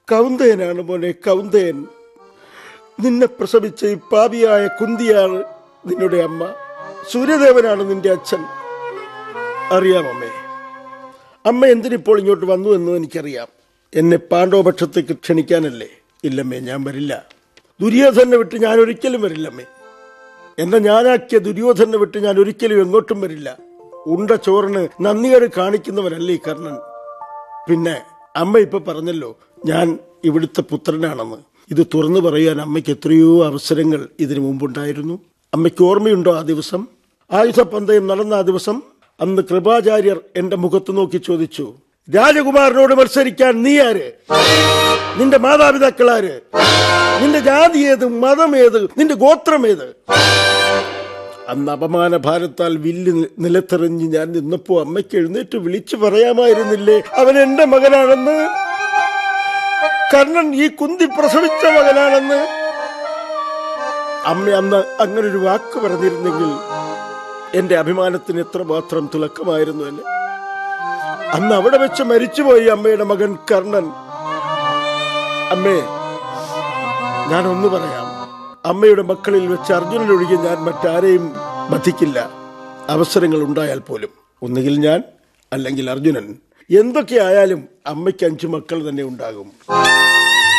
കൗന്തയനാണ് മോനെ കൗന്തയൻ നിന്നെ പ്രസവിച്ച ഈ പാപിയായ കുന്തിയാണ് നിന്നുടെ അമ്മ സൂര്യദേവനാണ് നിന്റെ അച്ഛൻ അറിയാം അമ്മേ അമ്മ എന്തിനിപ്പോൾ ഇങ്ങോട്ട് വന്നു എന്ന് എനിക്കറിയാം എന്നെ പാണ്ഡവപക്ഷത്തേക്ക് ക്ഷണിക്കാനല്ലേ ഇല്ലമ്മേ ഞാൻ വരില്ല ദുര്യോധനെ വിട്ട് ഞാൻ ഒരിക്കലും വരില്ലമ്മേ എന്നെ ഞാനാക്കിയ ദുര്യോധനെ വിട്ട് ഞാൻ ഒരിക്കലും എങ്ങോട്ടും വരില്ല ഉണ്ട ചോറിന് നന്ദികേട് കാണിക്കുന്നവനല്ലേ ഈ കർണൻ പിന്നെ അമ്മ ഇപ്പൊ പറഞ്ഞല്ലോ ഞാൻ ഇവിടുത്തെ പുത്രനാണെന്ന് ഇത് തുറന്നു പറയാൻ അമ്മയ്ക്ക് എത്രയോ അവസരങ്ങൾ ഇതിനു മുമ്പുണ്ടായിരുന്നു അമ്മയ്ക്ക് ഓർമ്മയുണ്ടോ ആ ദിവസം ആയുധപന്തയം നടന്ന ആ ദിവസം അന്ന് കൃപാചാര്യർ എന്റെ മുഖത്ത് നോക്കി ചോദിച്ചു രാജകുമാരനോട് മത്സരിക്കാൻ നീ ആര് നിന്റെ മാതാപിതാക്കളാര് നിന്റെ ജാതി ഏത് മതം ഏത് നിന്റെ ഗോത്രം ഏത് അന്ന് അപമാന ഭാരത്താൽ വില്ല് നി- നിലത്തെറിഞ്ഞ് ഞാൻ നിന്നപ്പോ അമ്മയ്ക്ക് എഴുന്നേറ്റ് വിളിച്ചു പറയാമായിരുന്നില്ലേ അവൻ എന്റെ മകനാണെന്ന് കർണൻ ഈ കുന്തി പ്രസവിച്ച മകനാണെന്ന് അമ്മ അന്ന് അങ്ങനെ ഒരു വാക്ക് പറഞ്ഞിരുന്നെങ്കിൽ എന്റെ അഭിമാനത്തിന് എത്രമാത്രം തിളക്കമായിരുന്നു എന്നെ അന്ന് അവിടെ വെച്ച് മരിച്ചുപോയി അമ്മയുടെ മകൻ കർണൻ അമ്മേ ഞാൻ ഒന്ന് പറയാം അമ്മയുടെ മക്കളിൽ വെച്ച് അർജുനനൊഴികെ ഞാൻ മറ്റാരെയും വധിക്കില്ല അവസരങ്ങൾ ഉണ്ടായാൽ പോലും ഒന്നുകിൽ ഞാൻ അല്ലെങ്കിൽ അർജുനൻ എന്തൊക്കെ ആയാലും അമ്മയ്ക്ക് അഞ്ചു മക്കൾ തന്നെ ഉണ്ടാകും